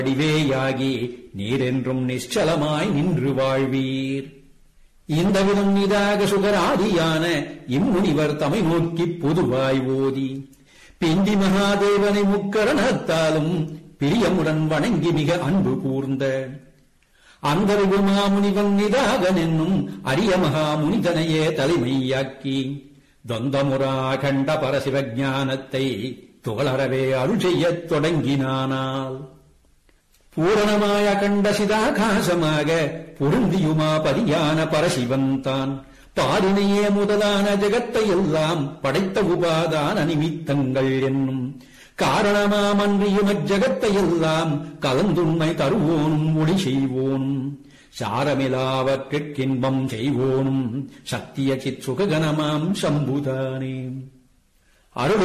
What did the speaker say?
வடிவேயாகி நீரென்றும் நிശ്ചலமாய் நின்று வாழ்வீர் இந்த விதம் இதாக சுகராதியான இம்முனிவர் தமை நோக்கிப் பொதுவாய் ஓதி பிந்தி மகாதேவனை முக்கரணத்தாலும் பிரியமுடன் வணங்கி மிக அன்பு கூர்ந்த அந்தரிவு மாமுனிவன் நிதாகன் என்னும் அரிய மகாமுனிதனையே தலைமையாக்கி தொந்தமுரா கண்ட பரசிவஞானத்தை துகளறவே அருள் செய்யத் தொடங்கினானால் பூரணமாய கண்ட சிதாகாசமாக பொருந்தியுமா பரியான பரசிவன் தான் பாரினையே முதலான ஜெகத்தை எல்லாம் படைத்த உபாதான நிமித்தங்கள் என்னும் காரணமாமன்றியும் அஜகத்தை எல்லாம் கலந்துண்மை தருவோனும் ஒளி செய்வோனும் சாரமிலாவற்றிற்கின்பம் செய்வோனும் சத்திய சித் சுககனமாம் சம்புதானே அருள்